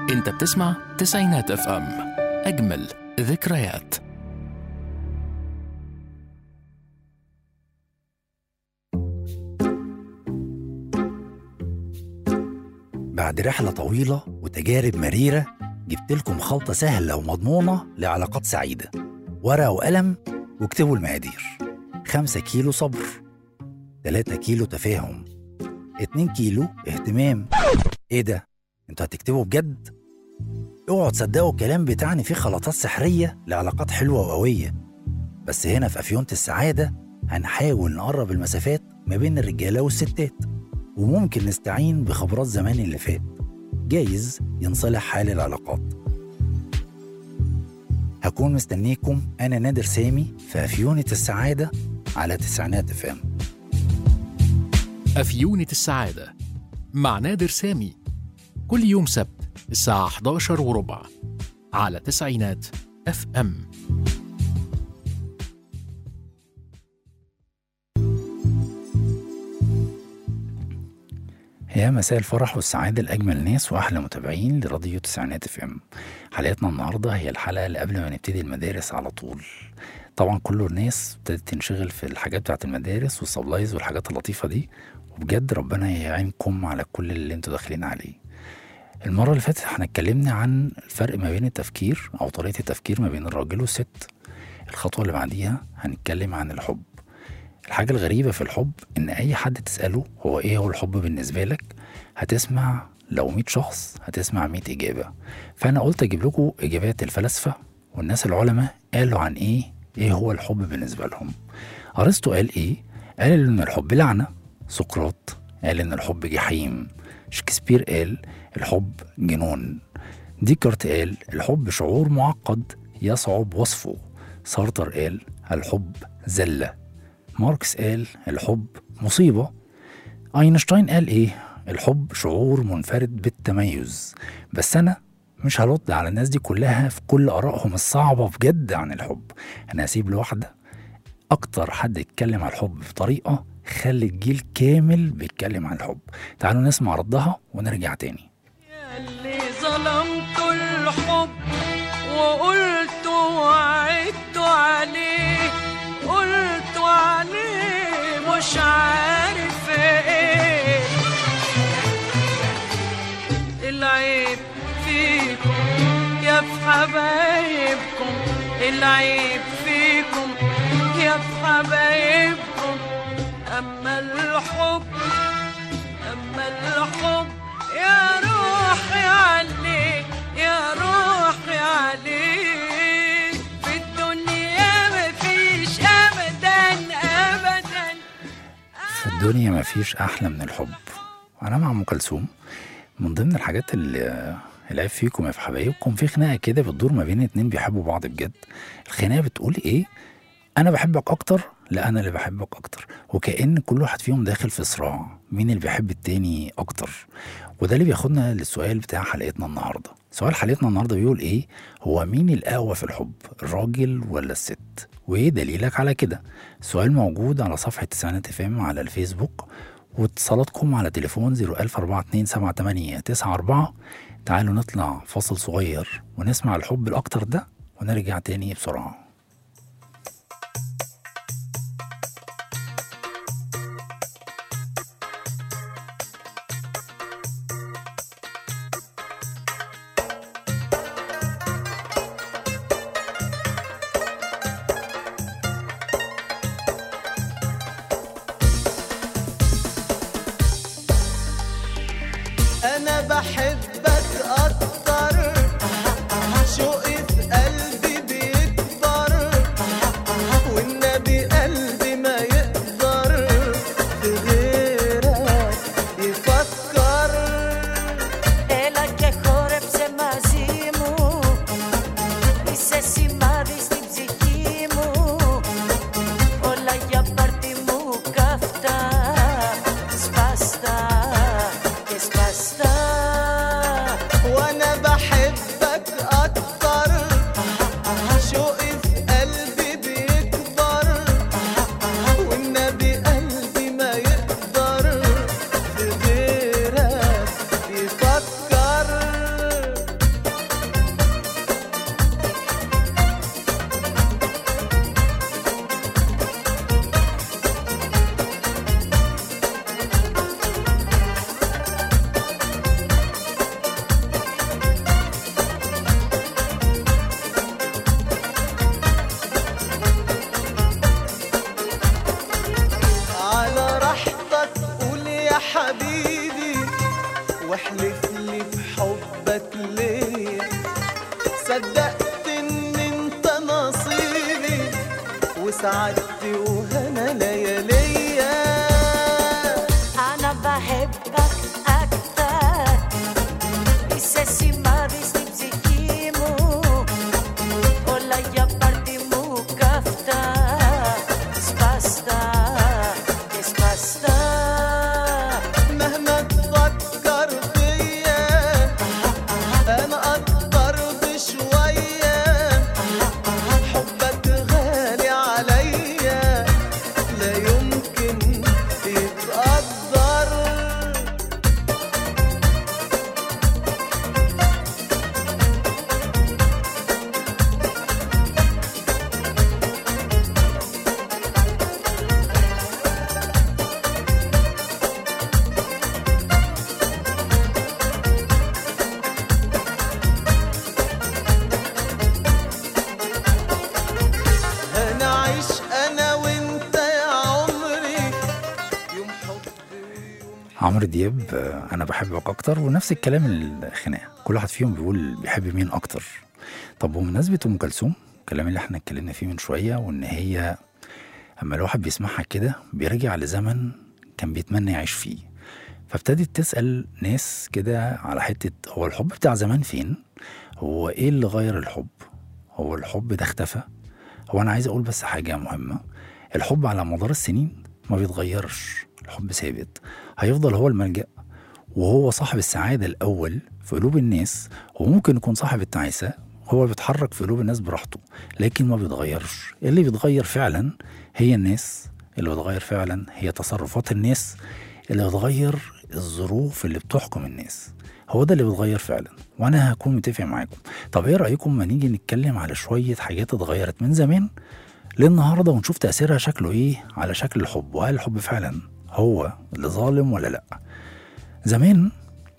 انت بتسمع تسعينات اف ام اجمل ذكريات بعد رحلة طويلة وتجارب مريرة جبت لكم خلطة سهلة ومضمونة لعلاقات سعيدة ورقة وقلم واكتبوا المقادير خمسة كيلو صبر تلاتة كيلو تفاهم اتنين كيلو اهتمام ايه ده؟ انتوا هتكتبوا بجد؟ اوعوا تصدقوا الكلام بتاعنا فيه خلطات سحرية لعلاقات حلوة وقوية بس هنا في أفيونة السعادة هنحاول نقرب المسافات ما بين الرجالة والستات وممكن نستعين بخبرات زمان اللي فات جايز ينصلح حال العلاقات هكون مستنيكم أنا نادر سامي في أفيونة السعادة على تسعينات فام أفيونة السعادة مع نادر سامي كل يوم سبت الساعة 11 وربع على تسعينات اف ام يا مساء الفرح والسعادة لأجمل ناس وأحلى متابعين لراديو تسعينات اف ام حلقتنا النهاردة هي الحلقة اللي قبل ما نبتدي المدارس على طول طبعا كل الناس ابتدت تنشغل في الحاجات بتاعت المدارس والسبلايز والحاجات اللطيفة دي وبجد ربنا يعينكم على كل اللي انتوا داخلين عليه المرة اللي فاتت احنا اتكلمنا عن الفرق ما بين التفكير أو طريقة التفكير ما بين الراجل والست الخطوة اللي بعديها هنتكلم عن الحب الحاجة الغريبة في الحب إن أي حد تسأله هو إيه هو الحب بالنسبة لك هتسمع لو 100 شخص هتسمع 100 إجابة فأنا قلت أجيب لكم إجابات الفلاسفة والناس العلماء قالوا عن إيه إيه هو الحب بالنسبة لهم أرسطو قال إيه قال إن الحب لعنة سقراط قال إن الحب جحيم شكسبير قال الحب جنون ديكارت قال الحب شعور معقد يصعب وصفه سارتر قال الحب زله ماركس قال الحب مصيبة أينشتاين قال إيه؟ الحب شعور منفرد بالتميز بس أنا مش هرد على الناس دي كلها في كل آرائهم الصعبة بجد عن الحب أنا هسيب لواحدة أكتر حد يتكلم عن الحب بطريقة خلت جيل كامل بيتكلم عن الحب تعالوا نسمع ردها ونرجع تاني اللي ظلمت الحب وقلت وعدت عليه قلت عليه مش عارف ايه العيب فيكم يا في حبايبكم العيب فيكم يا في حبايبكم اما الحب أما الحب يا روحي عليه يا روحي عليه في الدنيا مفيش أبدا أبدا في الدنيا مفيش أحلى من الحب أنا مع أم كلثوم من ضمن الحاجات اللي العيب فيكم يا في حبايبكم في خناقة كده بتدور ما بين اتنين بيحبوا بعض بجد الخناقة بتقول إيه أنا بحبك أكتر لا أنا اللي بحبك أكتر وكأن كل واحد فيهم داخل في صراع مين اللي بيحب التاني أكتر وده اللي بياخدنا للسؤال بتاع حلقتنا النهاردة سؤال حلقتنا النهاردة بيقول إيه هو مين الأقوى في الحب الراجل ولا الست وإيه دليلك على كده السؤال موجود على صفحة تسعينات فام على الفيسبوك واتصالاتكم على تليفون 014278994 تعالوا نطلع فاصل صغير ونسمع الحب الأكتر ده ونرجع تاني بسرعة انا بحبك اكتر شوقي في قلبي بيكبر والنبي قلبي ما يقدر في غيرك يفكر Έλα και χόρεψε μαζί μου Είσαι σημάδι στην ψυχή μου Όλα για πάρτι μου καυτά Σπαστά και σπαστά حبيبي واحلف لي بحبك ليا صدقت ان انت نصيبي وسعدتي وهنا لياليا أنا بحبك أكتر Είσαι σημάδι στην ψυχή μου Όλα για πάρτι μου καυτά Σπαστά και σπαστά مهما تفكر فيا انا اكبر بشوية حبك غالي عليا لا يمكن يتقدر هنعيش انا وانت يا عمري يوم حب يوم عمرو دياب آه، انا بحبك اكتر ونفس الكلام الخناقه كل واحد فيهم بيقول بيحب مين اكتر طب بمناسبه ام كلثوم الكلام اللي احنا اتكلمنا فيه من شويه وان هي اما الواحد بيسمعها كده بيرجع لزمن كان بيتمنى يعيش فيه فابتدت تسال ناس كده على حته هو الحب بتاع زمان فين هو ايه اللي غير الحب هو الحب ده اختفى هو انا عايز اقول بس حاجه مهمه الحب على مدار السنين ما بيتغيرش الحب ثابت هيفضل هو الملجأ وهو صاحب السعادة الأول في قلوب الناس وممكن يكون صاحب التعاسة هو بيتحرك في قلوب الناس براحته لكن ما بيتغيرش اللي بيتغير فعلا هي الناس اللي بيتغير فعلا هي تصرفات الناس اللي بتغير الظروف اللي بتحكم الناس هو ده اللي بيتغير فعلا وانا هكون متفق معاكم طب ايه رايكم ما نيجي نتكلم على شويه حاجات اتغيرت من زمان للنهارده ونشوف تاثيرها شكله ايه على شكل الحب وهل الحب فعلا هو اللي ظالم ولا لا زمان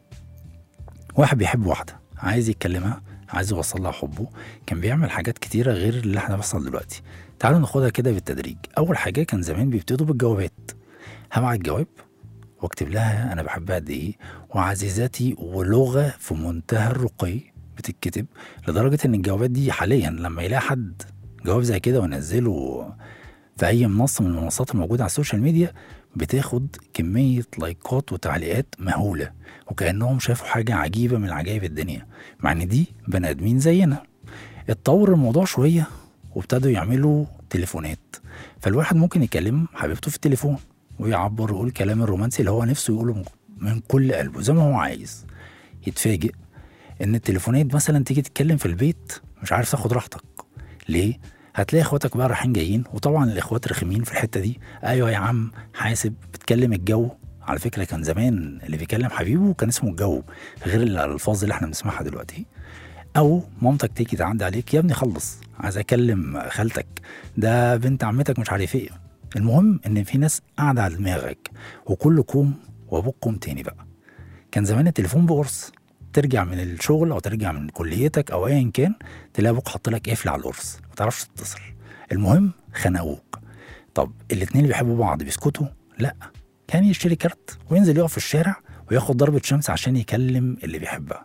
واحد بيحب واحده عايز يتكلمها عايز يوصل لها حبه كان بيعمل حاجات كتيره غير اللي احنا بيحصل دلوقتي تعالوا ناخدها كده بالتدريج اول حاجه كان زمان بيبتدوا بالجوابات هبعت جواب واكتب لها انا بحبها قد ايه وعزيزتي ولغه في منتهى الرقي بتتكتب لدرجه ان الجوابات دي حاليا لما يلاقي حد جواب زي كده وينزله في اي منصه من المنصات الموجوده على السوشيال ميديا بتاخد كميه لايكات وتعليقات مهوله وكانهم شافوا حاجه عجيبه من عجائب الدنيا مع ان دي بني ادمين زينا اتطور الموضوع شويه وابتدوا يعملوا تليفونات فالواحد ممكن يكلم حبيبته في التليفون ويعبر ويقول الكلام الرومانسي اللي هو نفسه يقوله من كل قلبه زي ما هو عايز يتفاجئ ان التليفونات مثلا تيجي تتكلم في البيت مش عارف تاخد راحتك ليه هتلاقي اخواتك بقى رايحين جايين وطبعا الاخوات رخمين في الحته دي ايوه يا عم حاسب بتكلم الجو على فكره كان زمان اللي بيكلم حبيبه كان اسمه الجو غير الالفاظ اللي احنا بنسمعها دلوقتي او مامتك تيجي تعدي عليك يا ابني خلص عايز اكلم خالتك ده بنت عمتك مش عارف ايه المهم ان في ناس قاعده على دماغك وكل كوم وابوك كوم تاني بقى كان زمان التليفون بقرص ترجع من الشغل او ترجع من كليتك او ايا كان تلاقي ابوك حاط لك قفل على القرص ما تعرفش تتصل المهم خنقوك طب الاتنين اللي بيحبوا بعض بيسكتوا لا كان يشتري كارت وينزل يقف في الشارع وياخد ضربة شمس عشان يكلم اللي بيحبها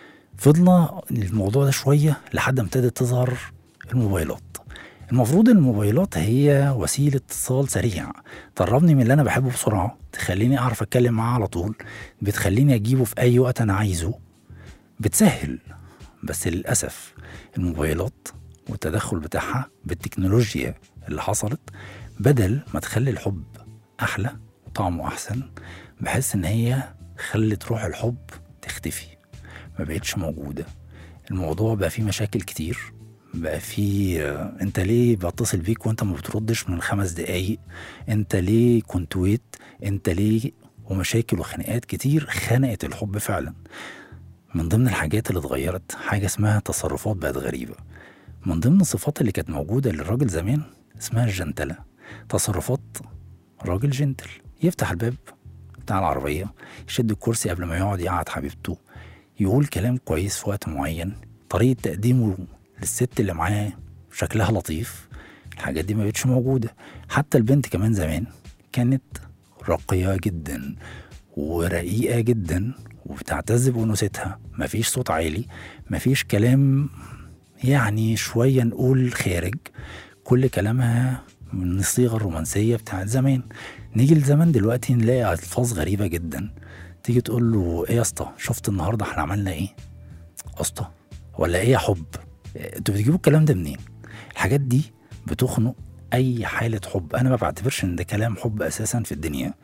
فضلنا الموضوع ده شوية لحد ما ابتدت تظهر الموبايلات المفروض ان الموبايلات هي وسيلة اتصال سريع تقربني من اللي انا بحبه بسرعة تخليني اعرف اتكلم معاه على طول بتخليني اجيبه في اي وقت انا عايزه بتسهل بس للأسف الموبايلات والتدخل بتاعها بالتكنولوجيا اللي حصلت بدل ما تخلي الحب أحلى وطعمه أحسن بحس إن هي خلت روح الحب تختفي ما بقتش موجودة الموضوع بقى فيه مشاكل كتير بقى فيه آه، انت ليه بتصل بيك وانت ما بتردش من خمس دقايق انت ليه كنت ويت انت ليه ومشاكل وخناقات كتير خنقت الحب فعلا من ضمن الحاجات اللي اتغيرت حاجة اسمها تصرفات بقت غريبة من ضمن الصفات اللي كانت موجودة للراجل زمان اسمها الجنتلة تصرفات راجل جنتل يفتح الباب بتاع العربية يشد الكرسي قبل ما يقعد يقعد حبيبته يقول كلام كويس في وقت معين طريقة تقديمه للست اللي معاه شكلها لطيف الحاجات دي ما بقتش موجودة حتى البنت كمان زمان كانت راقية جدا ورقيقة جدا وبتعتز بأنوثتها مفيش صوت عالي مفيش كلام يعني شوية نقول خارج كل كلامها من الصيغة الرومانسية بتاعت زمان نيجي لزمان دلوقتي نلاقي ألفاظ غريبة جدا تيجي تقول له ايه يا اسطى شفت النهارده احنا عملنا ايه اسطى ولا ايه يا حب انتوا بتجيبوا الكلام ده منين الحاجات دي بتخنق اي حاله حب انا ما بعتبرش ان ده كلام حب اساسا في الدنيا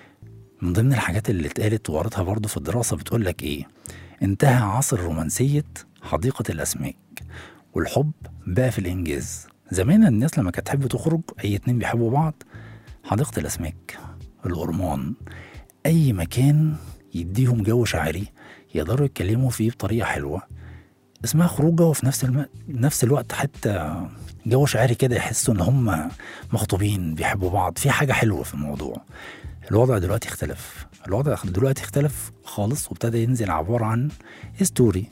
من ضمن الحاجات اللي اتقالت وقريتها برضه في الدراسه بتقول لك ايه انتهى عصر رومانسيه حديقه الاسماك والحب بقى في الانجاز زمان الناس لما كانت تحب تخرج اي اتنين بيحبوا بعض حديقه الاسماك الأورمان أي مكان يديهم جو شاعري يقدروا يتكلموا فيه بطريقة حلوة اسمها خروجة وفي نفس الم... نفس الوقت حتى جو شاعري كده يحسوا ان هم مخطوبين بيحبوا بعض في حاجة حلوة في الموضوع الوضع دلوقتي اختلف الوضع دلوقتي اختلف خالص وابتدى ينزل عبارة عن ستوري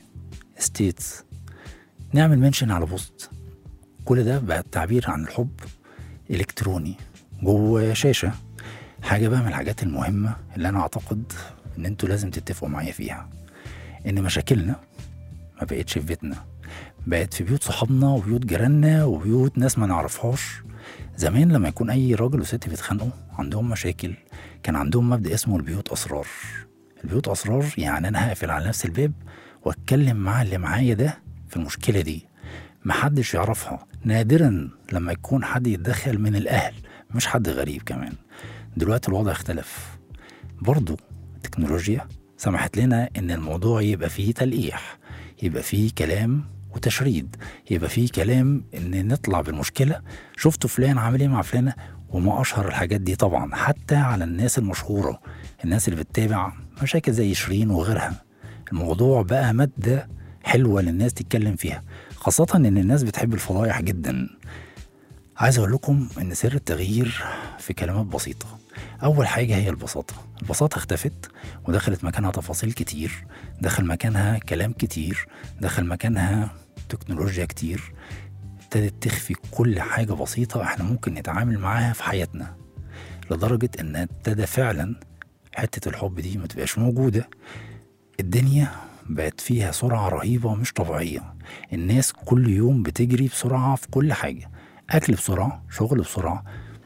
ستيتس نعمل منشن على بوست كل ده بقى التعبير عن الحب الكتروني جوه شاشة حاجة بقى من الحاجات المهمة اللي أنا أعتقد إن أنتوا لازم تتفقوا معايا فيها إن مشاكلنا ما بقتش في بيتنا بقت في بيوت صحابنا وبيوت جيراننا وبيوت ناس ما نعرفهاش زمان لما يكون أي راجل وست بيتخانقوا عندهم مشاكل كان عندهم مبدأ اسمه البيوت أسرار البيوت أسرار يعني أنا هقفل على نفس الباب وأتكلم مع اللي معايا ده في المشكلة دي محدش يعرفها نادرا لما يكون حد يتدخل من الأهل مش حد غريب كمان دلوقتي الوضع اختلف برضو التكنولوجيا سمحت لنا ان الموضوع يبقى فيه تلقيح يبقى فيه كلام وتشريد يبقى فيه كلام ان نطلع بالمشكله شفتوا فلان عامل ايه مع فلانه وما اشهر الحاجات دي طبعا حتى على الناس المشهوره الناس اللي بتتابع مشاكل زي شيرين وغيرها الموضوع بقى ماده حلوه للناس تتكلم فيها خاصه ان الناس بتحب الفضايح جدا عايز اقول لكم ان سر التغيير في كلمات بسيطه اول حاجه هي البساطه البساطه اختفت ودخلت مكانها تفاصيل كتير دخل مكانها كلام كتير دخل مكانها تكنولوجيا كتير ابتدت تخفي كل حاجه بسيطه احنا ممكن نتعامل معاها في حياتنا لدرجه ان ابتدى فعلا حته الحب دي ما تبقاش موجوده الدنيا بقت فيها سرعة رهيبة مش طبيعية الناس كل يوم بتجري بسرعة في كل حاجة أكل بسرعة شغل بسرعة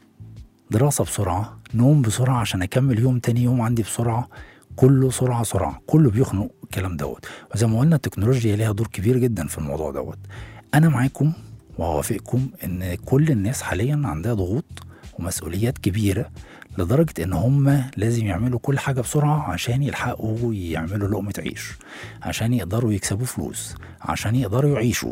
دراسة بسرعة نوم بسرعة عشان أكمل يوم تاني يوم عندي بسرعة كله سرعة سرعة كله بيخنق الكلام دوت وزي ما قلنا التكنولوجيا ليها دور كبير جدا في الموضوع دوت أنا معاكم وأوافقكم إن كل الناس حاليا عندها ضغوط ومسؤوليات كبيرة لدرجة إن هم لازم يعملوا كل حاجة بسرعة عشان يلحقوا يعملوا لقمة عيش عشان يقدروا يكسبوا فلوس عشان يقدروا يعيشوا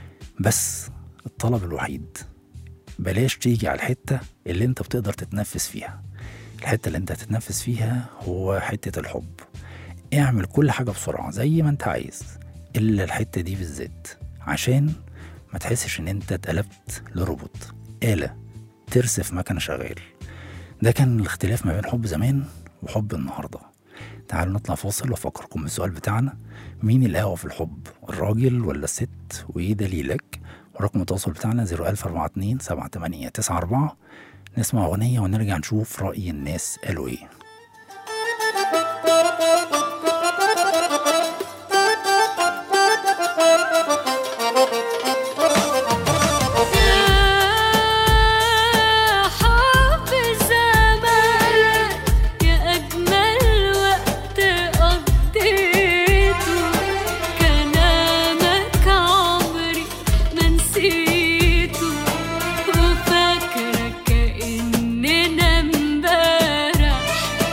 بس الطلب الوحيد بلاش تيجي على الحتة اللي انت بتقدر تتنفس فيها الحتة اللي انت هتتنفس فيها هو حتة الحب اعمل كل حاجة بسرعة زي ما انت عايز إلا الحتة دي بالذات عشان ما تحسش ان انت اتقلبت لروبوت آلة ترسف مكنة شغال ده كان الاختلاف ما بين حب زمان وحب النهاردة تعالوا نطلع فاصل وافكركم بالسؤال بتاعنا مين الأقوى في الحب الراجل ولا الست وايه دليلك ورقم التواصل بتاعنا 01042 7894 نسمع أغنية ونرجع نشوف رأي الناس قالوا ايه يا حب زمان يا أجمل وقت قضيته كلامك عمري ما نسيته وفاكرة كأننا امبارح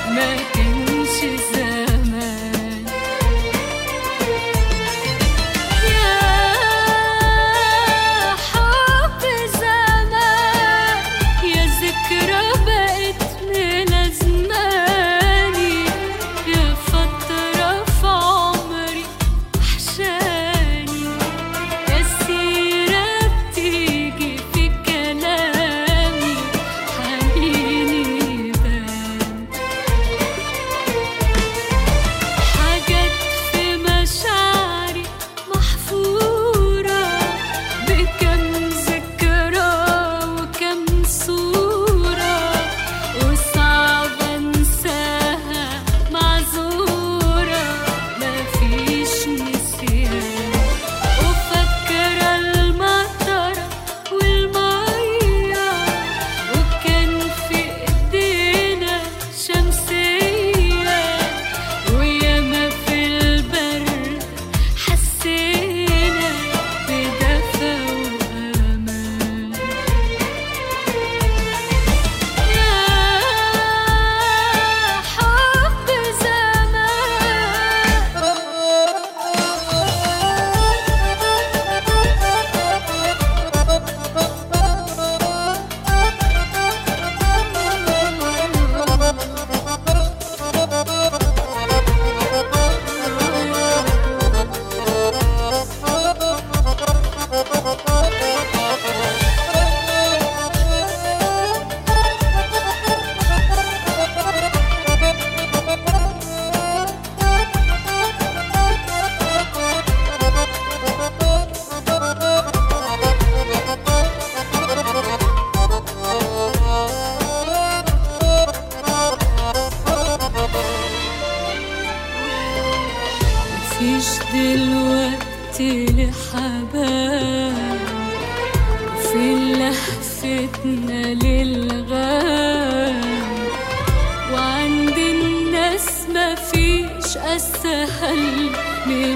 مفيش دلوقتي لحباب وفي لهفتنا للغاب وعند الناس مفيش أسهل من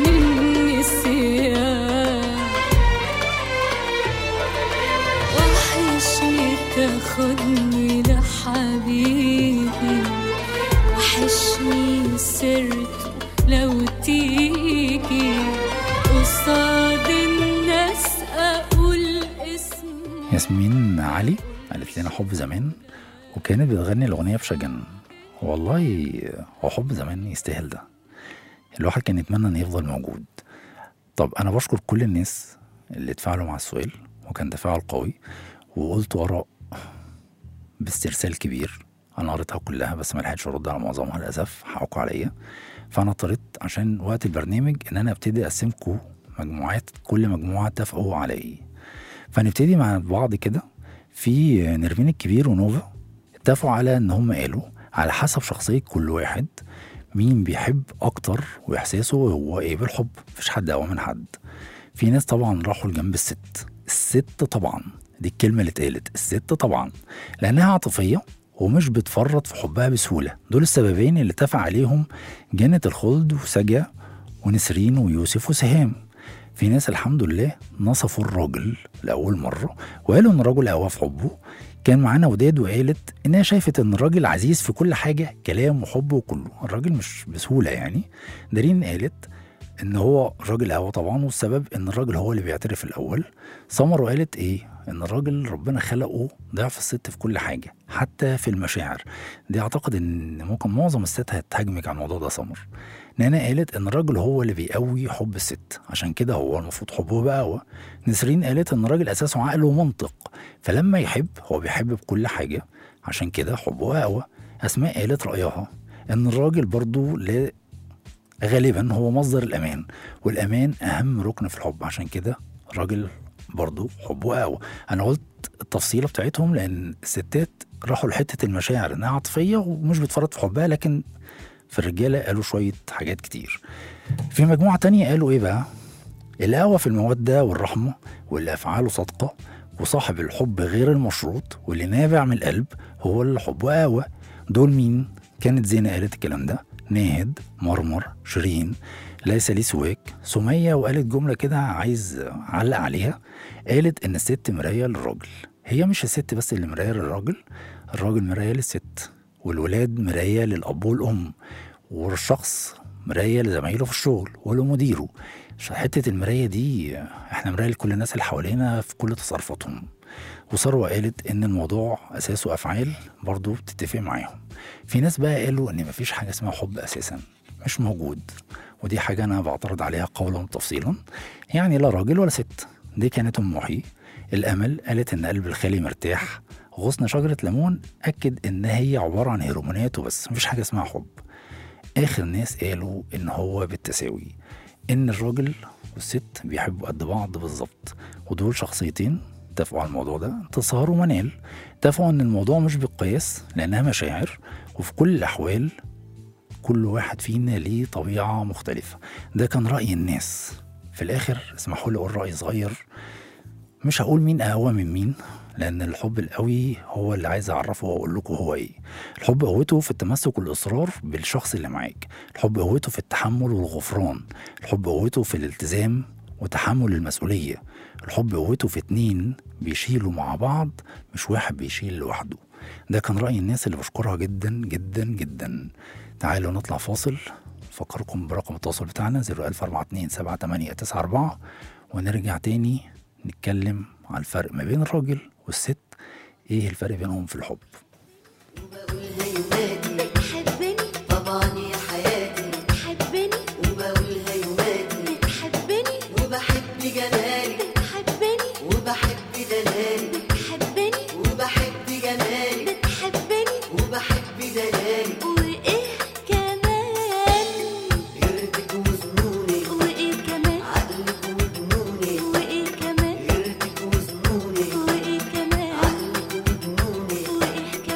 النسيان وحشني تاخدني لحبيبي وحشني سيرته لو تيجي قصاد الناس أقول اسمه ياسمين علي قالت لنا حب زمان وكانت بتغني الأغنية بشجن والله هو حب زمان يستاهل ده الواحد كان يتمنى انه يفضل موجود طب انا بشكر كل الناس اللي اتفاعلوا مع السؤال وكان تفاعل قوي وقلت اراء باسترسال كبير انا قريتها كلها بس ما لحقتش ارد على معظمها للاسف حقكم عليا فانا اضطريت عشان وقت البرنامج ان انا ابتدي اقسمكم مجموعات كل مجموعه اتفقوا على ايه فنبتدي مع بعض كده في نرمين الكبير ونوفا اتفقوا على ان هم قالوا على حسب شخصيه كل واحد مين بيحب اكتر واحساسه هو ايه بالحب مفيش حد اقوى من حد في ناس طبعا راحوا لجنب الست الست طبعا دي الكلمه اللي اتقالت الست طبعا لانها عاطفيه ومش بتفرط في حبها بسهوله دول السببين اللي اتفق عليهم جنة الخلد وسجا ونسرين ويوسف وسهام في ناس الحمد لله نصفوا الراجل لأول مرة وقالوا إن الراجل قوى في حبه كان معانا وداد وقالت إنها شايفت إن الراجل عزيز في كل حاجة كلام وحب وكله الراجل مش بسهولة يعني دارين قالت إن هو الراجل قوى طبعا والسبب إن الراجل هو اللي بيعترف الأول سمر وقالت إيه إن الراجل ربنا خلقه ضعف الست في كل حاجة حتى في المشاعر دي أعتقد إن ممكن معظم الست هتهاجمك على الموضوع ده سمر نانا قالت ان الراجل هو اللي بيقوي حب الست عشان كده هو المفروض حبه بقوة نسرين قالت ان الراجل اساسه عقل ومنطق فلما يحب هو بيحب بكل حاجة عشان كده حبه أقوى أسماء قالت رأيها ان الراجل برضو لا غالبا هو مصدر الأمان والأمان أهم ركن في الحب عشان كده الراجل برضو حبه أقوى أنا قلت التفصيلة بتاعتهم لأن الستات راحوا لحتة المشاعر إنها عاطفية ومش بتفرط في حبها لكن في الرجالة قالوا شوية حاجات كتير في مجموعة تانية قالوا إيه بقى القهوة في المودة والرحمة واللي أفعاله صادقة وصاحب الحب غير المشروط واللي نابع من القلب هو اللي حبه قهوة دول مين؟ كانت زينة قالت الكلام ده ناهد مرمر شيرين ليس لي سواك سمية وقالت جملة كده عايز أعلق عليها قالت إن الست مراية للراجل هي مش الست بس اللي مراية للراجل الراجل مراية للست والولاد مراية للأب والأم والشخص مراية لزمايله في الشغل ولمديره حتة المراية دي احنا مراية لكل الناس اللي حوالينا في كل تصرفاتهم وثروة قالت ان الموضوع اساسه افعال برضو بتتفق معاهم في ناس بقى قالوا ان مفيش حاجة اسمها حب اساسا مش موجود ودي حاجة انا بعترض عليها قولا وتفصيلا يعني لا راجل ولا ست دي كانت ام محي الامل قالت ان قلب الخالي مرتاح غصن شجرة ليمون أكد إن هي عبارة عن هرمونات وبس مفيش حاجة اسمها حب آخر ناس قالوا إن هو بالتساوي إن الراجل والست بيحبوا قد بعض بالظبط ودول شخصيتين اتفقوا على الموضوع ده انتصار ومنال اتفقوا إن الموضوع مش بالقياس لأنها مشاعر وفي كل الأحوال كل واحد فينا ليه طبيعة مختلفة ده كان رأي الناس في الآخر اسمحوا لي أقول رأي صغير مش هقول مين أقوى من مين لأن الحب القوي هو اللي عايز أعرفه وأقول لكم هو إيه الحب قوته في التمسك والإصرار بالشخص اللي معاك الحب قوته في التحمل والغفران الحب قوته في الالتزام وتحمل المسؤولية الحب قوته في اتنين بيشيلوا مع بعض مش واحد بيشيل لوحده ده كان رأي الناس اللي بشكرها جدا جدا جدا تعالوا نطلع فاصل فكركم برقم التواصل بتاعنا 014278894 ونرجع تاني نتكلم على الفرق ما بين الراجل والست ايه الفرق بينهم في الحب بتحبني طبعا يا حياتي بتحبني وبقولها يوماتي بتحبني وبحب جمالك بتحبني وبحب دلالك بتحبني وبحب جمالك بتحبني وبحب دلالك وايه كمان غيرتك وظنوني وايه كمان عقلك وجنوني وايه كمان غيرتك وظنوني وايه كمان عقلك وجنوني وايه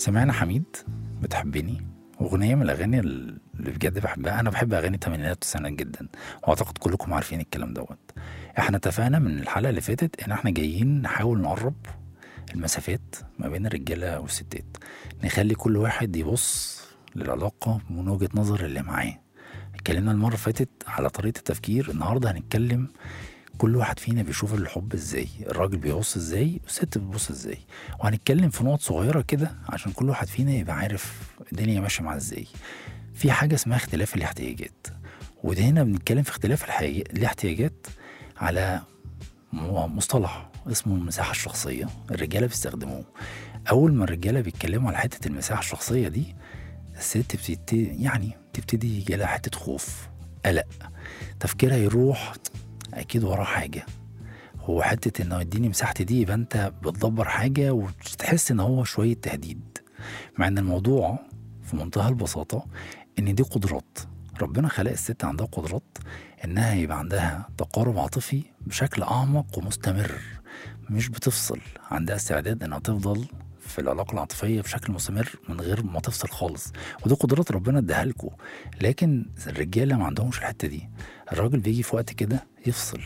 سمعنا حميد بتحبني أغنية من الأغاني اللي بجد بحبها أنا بحب أغاني الثمانينات والتسعينات جدا وأعتقد كلكم عارفين الكلام دوت إحنا اتفقنا من الحلقة اللي فاتت إن إحنا جايين نحاول نقرب المسافات ما بين الرجالة والستات نخلي كل واحد يبص للعلاقة من وجهة نظر اللي معاه اتكلمنا المرة اللي فاتت على طريقة التفكير النهاردة هنتكلم كل واحد فينا بيشوف الحب ازاي الراجل بيبص ازاي والست بتبص ازاي وهنتكلم في نقط صغيرة كده عشان كل واحد فينا يبقى عارف الدنيا ماشية معاه ازاي في حاجة اسمها اختلاف الاحتياجات وده هنا بنتكلم في اختلاف الحي... الاحتياجات على م- مصطلح اسمه المساحة الشخصية الرجالة بيستخدموه أول ما الرجالة بيتكلموا على حتة المساحة الشخصية دي الست بتبتدي يعني تبتدي يجي لها حتة خوف قلق تفكيرها يروح أكيد وراه حاجة هو حتة إنه يديني مساحتي دي يبقى أنت بتدبر حاجة وتحس إن هو شوية تهديد مع إن الموضوع في منتهى البساطة إن دي قدرات ربنا خلق الست عندها قدرات إنها يبقى عندها تقارب عاطفي بشكل أعمق ومستمر مش بتفصل عندها استعداد إنها تفضل في العلاقة العاطفية بشكل مستمر من غير ما تفصل خالص ودي قدرات ربنا اداها لكم لكن الرجالة ما عندهمش الحتة دي الراجل بيجي في وقت كده يفصل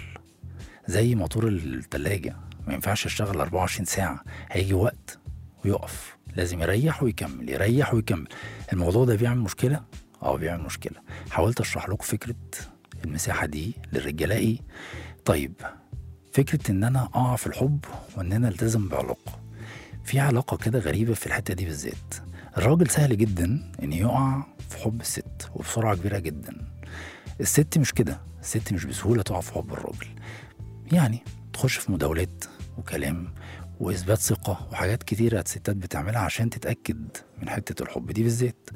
زي موتور التلاجة ما ينفعش يشتغل 24 ساعة هيجي وقت ويقف لازم يريح ويكمل يريح ويكمل الموضوع ده بيعمل مشكلة اه بيعمل مشكلة حاولت اشرح لكم فكرة المساحة دي للرجالة ايه طيب فكرة ان انا اقع في الحب وان انا التزم بعلاقة في علاقة كده غريبة في الحتة دي بالذات الراجل سهل جدا ان يقع في حب الست وبسرعة كبيرة جدا الست مش كده الست مش بسهولة تقع في حب الراجل يعني تخش في مداولات وكلام واثبات ثقه وحاجات كتيره الستات بتعملها عشان تتاكد من حته الحب دي بالذات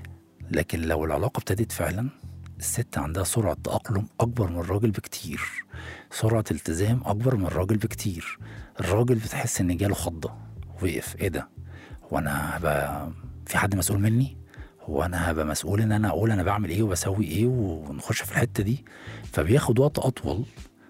لكن لو العلاقه ابتدت فعلا الست عندها سرعه تاقلم اكبر من الراجل بكتير سرعه التزام اكبر من الراجل بكتير الراجل بتحس ان جاله خضه وقف ايه ده هو انا هبقى في حد مسؤول مني هو انا هبقى مسؤول ان انا اقول انا بعمل ايه وبسوي ايه ونخش في الحته دي فبياخد وقت اطول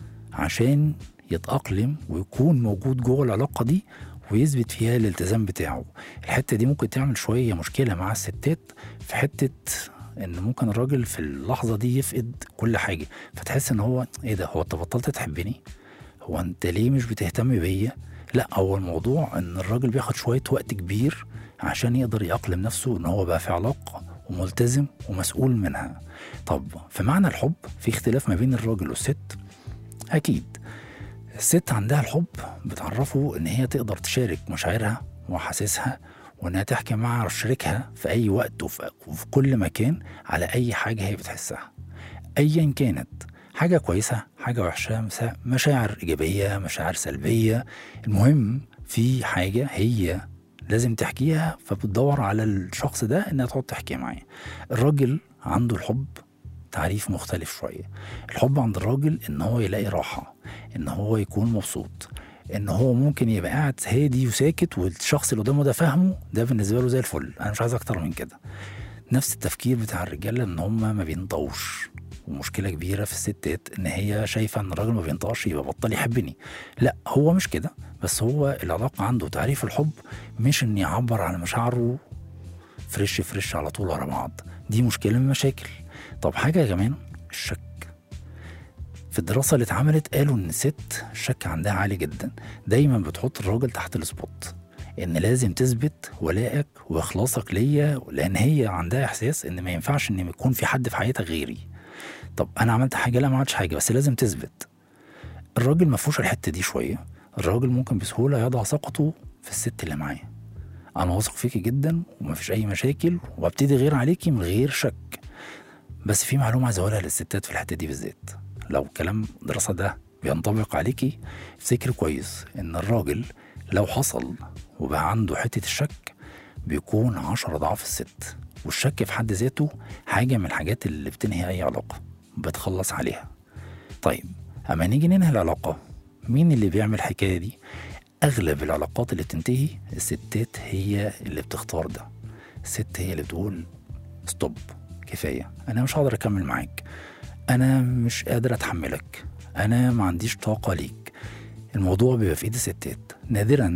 عشان يتأقلم ويكون موجود جوه العلاقة دي ويثبت فيها الالتزام بتاعه الحتة دي ممكن تعمل شوية مشكلة مع الستات في حتة ان ممكن الراجل في اللحظة دي يفقد كل حاجة فتحس ان هو ايه ده هو انت بطلت تحبني هو انت ليه مش بتهتم بيا لا هو الموضوع ان الراجل بياخد شوية وقت كبير عشان يقدر يأقلم نفسه ان هو بقى في علاقة وملتزم ومسؤول منها طب في معنى الحب في اختلاف ما بين الراجل والست أكيد الست عندها الحب بتعرفه إن هي تقدر تشارك مشاعرها وأحاسيسها وإنها تحكي مع شريكها في أي وقت وفي, وفي كل مكان على أي حاجة هي بتحسها أيا كانت حاجة كويسة حاجة وحشة مسا- مشاعر إيجابية مشاعر سلبية المهم في حاجة هي لازم تحكيها فبتدور على الشخص ده إنها تقعد تحكي معاه الراجل عنده الحب تعريف مختلف شوية الحب عند الراجل ان هو يلاقي راحة ان هو يكون مبسوط ان هو ممكن يبقى قاعد هادي وساكت والشخص اللي قدامه ده فاهمه ده بالنسبة له زي الفل انا مش عايز اكتر من كده نفس التفكير بتاع الرجالة ان هم ما بينطوش ومشكلة كبيرة في الستات ان هي شايفة ان الراجل ما بينطقش يبقى بطل يحبني لا هو مش كده بس هو العلاقة عنده تعريف الحب مش ان يعبر عن مشاعره فريش فريش على طول ورا بعض دي مشكلة من المشاكل طب حاجة كمان الشك في الدراسة اللي اتعملت قالوا إن الست الشك عندها عالي جدا دايما بتحط الراجل تحت السبوت إن لازم تثبت ولائك وإخلاصك ليا لأن هي عندها إحساس إن ما ينفعش إن يكون في حد في حياتك غيري طب أنا عملت حاجة لا ما عملتش حاجة بس لازم تثبت الراجل ما فيهوش الحتة دي شوية الراجل ممكن بسهولة يضع ثقته في الست اللي معاه أنا واثق فيكي جدا ومفيش أي مشاكل وابتدي غير عليكي من غير شك بس في معلومة عايز أقولها للستات في الحتة دي بالذات لو كلام الدراسة ده بينطبق عليكي افتكري كويس إن الراجل لو حصل وبقى عنده حتة الشك بيكون عشرة أضعاف الست والشك في حد ذاته حاجة من الحاجات اللي بتنهي أي علاقة بتخلص عليها طيب أما نيجي ننهي العلاقة مين اللي بيعمل الحكاية دي؟ أغلب العلاقات اللي بتنتهي الستات هي اللي بتختار ده الست هي اللي بتقول ستوب كفاية أنا مش هقدر أكمل معاك أنا مش قادر أتحملك أنا ما عنديش طاقة ليك الموضوع بيبقى في إيد الستات نادرا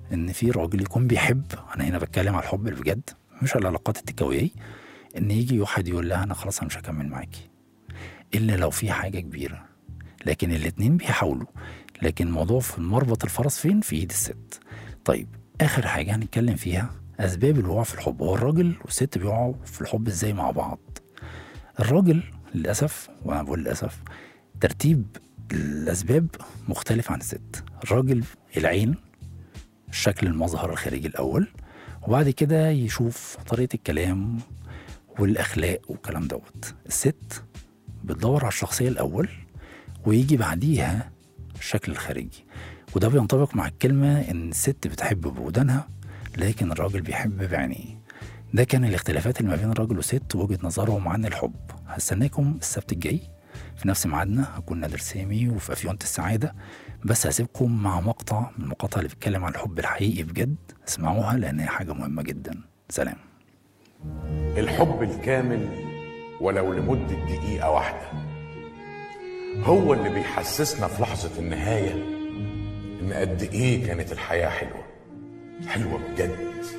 ان في راجل يكون بيحب انا هنا بتكلم على الحب اللي بجد مش على العلاقات التكوية ان يجي واحد يقول لها انا خلاص انا مش هكمل معاكي الا لو في حاجه كبيره لكن الاتنين بيحاولوا لكن الموضوع في مربط الفرس فين في ايد الست طيب اخر حاجه هنتكلم فيها اسباب الوقوع في الحب هو الراجل والست بيقعوا في الحب ازاي مع بعض الراجل للاسف وانا بقول للاسف ترتيب الاسباب مختلف عن الست الراجل العين الشكل المظهر الخارجي الاول وبعد كده يشوف طريقه الكلام والاخلاق والكلام دوت الست بتدور على الشخصيه الاول ويجي بعديها الشكل الخارجي وده بينطبق مع الكلمه ان الست بتحب بودانها لكن الراجل بيحب بعينيه ده كان الاختلافات اللي ما بين الراجل والست ووجهه نظرهم عن الحب هستناكم السبت الجاي في نفس ميعادنا هكون نادر سامي وفي افيونة السعاده بس هسيبكم مع مقطع من المقاطع اللي بيتكلم عن الحب الحقيقي بجد اسمعوها لان هي حاجه مهمه جدا سلام الحب الكامل ولو لمدة دقيقة واحدة هو اللي بيحسسنا في لحظة النهاية إن قد إيه كانت الحياة حلوة حلوة بجد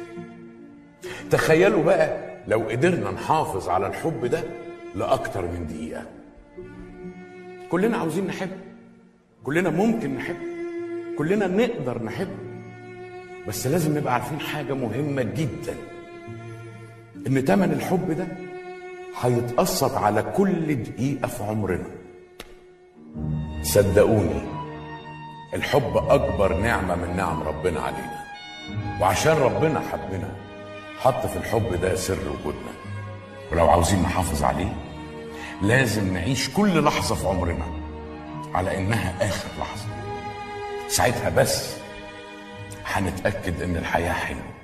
تخيلوا بقى لو قدرنا نحافظ على الحب ده لأكتر من دقيقة كلنا عاوزين نحب كلنا ممكن نحب كلنا نقدر نحب بس لازم نبقى عارفين حاجة مهمة جداً ان تمن الحب ده هيتقسط على كل دقيقة في عمرنا صدقوني الحب أكبر نعمة من نعم ربنا علينا وعشان ربنا حبنا حط في الحب ده سر وجودنا ولو عاوزين نحافظ عليه لازم نعيش كل لحظة في عمرنا على إنها آخر لحظة ساعتها بس هنتأكد إن الحياة حلوة